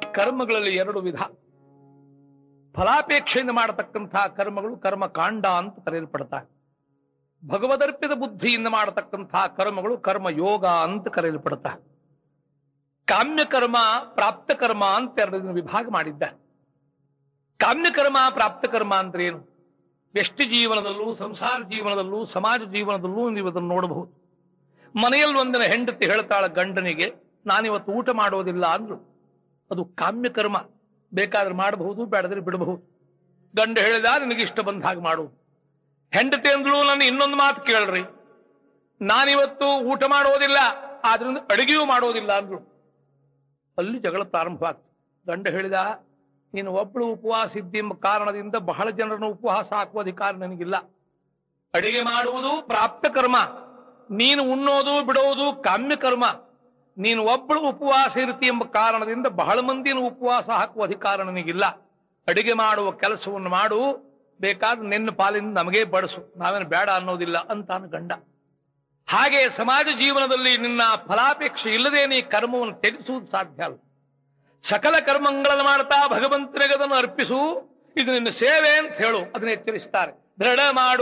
ಕರ್ಮಗಳಲ್ಲಿ ಎರಡು ವಿಧ ಫಲಾಪೇಕ್ಷೆಯಿಂದ ಮಾಡತಕ್ಕಂತಹ ಕರ್ಮಗಳು ಕರ್ಮಕಾಂಡ ಅಂತ ಕರೆಯಲ್ಪಡ್ತಾರೆ ಭಗವದರ್ಪಿತ ಬುದ್ಧಿಯಿಂದ ಮಾಡತಕ್ಕಂತಹ ಕರ್ಮಗಳು ಕರ್ಮ ಯೋಗ ಅಂತ ಕರೆಯಲ್ಪಡ್ತಾರೆ ಕಾಮ್ಯ ಕರ್ಮ ಪ್ರಾಪ್ತ ಕರ್ಮ ಅಂತ ಎರಡನ್ನು ವಿಭಾಗ ಮಾಡಿದ್ದಾರೆ ಕಾಮ್ಯ ಕರ್ಮ ಪ್ರಾಪ್ತ ಕರ್ಮ ಅಂದ್ರೆ ಏನು ವ್ಯಕ್ತಿ ಜೀವನದಲ್ಲೂ ಸಂಸಾರ ಜೀವನದಲ್ಲೂ ಸಮಾಜ ಜೀವನದಲ್ಲೂ ನೀವು ಅದನ್ನು ನೋಡಬಹುದು ಮನೆಯಲ್ಲಿ ಒಂದಿನ ಹೆಂಡತಿ ಹೇಳ್ತಾಳ ಗಂಡನಿಗೆ ನಾನಿವತ್ತು ಊಟ ಮಾಡೋದಿಲ್ಲ ಅಂದ್ರು ಅದು ಕಾಮ್ಯ ಕರ್ಮ ಬೇಕಾದ್ರೆ ಮಾಡಬಹುದು ಬೇಡದ್ರೆ ಬಿಡಬಹುದು ಗಂಡ ಹೇಳಿದ ನಿನಗಿಷ್ಟ ಬಂದ ಹಾಗೆ ಮಾಡು ಹೆಂಡತಿ ಅಂದ್ಳು ನನ್ನ ಇನ್ನೊಂದು ಮಾತು ಕೇಳ್ರಿ ನಾನಿವತ್ತು ಊಟ ಮಾಡೋದಿಲ್ಲ ಆದ್ರಿಂದ ಅಡಿಗೆಯೂ ಮಾಡೋದಿಲ್ಲ ಅಂದ್ರು ಅಲ್ಲಿ ಜಗಳ ಪ್ರಾರಂಭ ಆಗ್ತದೆ ಗಂಡ ಹೇಳಿದ ನೀನು ಒಬ್ಬಳು ಉಪವಾಸ ಇದ್ದೆಂಬ ಕಾರಣದಿಂದ ಬಹಳ ಜನರನ್ನು ಉಪವಾಸ ಹಾಕುವ ಅಧಿಕಾರ ನನಗಿಲ್ಲ ಅಡಿಗೆ ಮಾಡುವುದು ಪ್ರಾಪ್ತ ಕರ್ಮ ನೀನು ಉಣ್ಣೋದು ಬಿಡೋದು ಕಾಮ್ಯ ಕರ್ಮ ನೀನು ಒಬ್ಬಳು ಉಪವಾಸ ಇರ್ತಿ ಎಂಬ ಕಾರಣದಿಂದ ಬಹಳ ಮಂದಿನ ಉಪವಾಸ ಹಾಕುವ ಅಧಿಕಾರ ನನಗಿಲ್ಲ ಅಡಿಗೆ ಮಾಡುವ ಕೆಲಸವನ್ನು ಮಾಡು ಬೇಕಾದ್ರೆ ನಿನ್ನ ಪಾಲಿನಿಂದ ನಮಗೇ ಬಡಿಸು ನಾವೇನು ಬೇಡ ಅನ್ನೋದಿಲ್ಲ ಅಂತಾನು ಗಂಡ ಹಾಗೆ ಸಮಾಜ ಜೀವನದಲ್ಲಿ ನಿನ್ನ ಫಲಾಪೇಕ್ಷೆ ಇಲ್ಲದೆ ನೀ ಕರ್ಮವನ್ನು ತ್ಯಜಿಸುವುದು ಸಾಧ್ಯ ಅಲ್ಲ ಸಕಲ ಕರ್ಮಗಳನ್ನು ಮಾಡ್ತಾ ಭಗವಂತನಿಗೆ ಅದನ್ನು ಅರ್ಪಿಸು ಇದು ನಿನ್ನ ಸೇವೆ ಅಂತ ಹೇಳು ಅದನ್ನ ಎಚ್ಚರಿಸ್ತಾರೆ ದೃಢ ಮಾಡು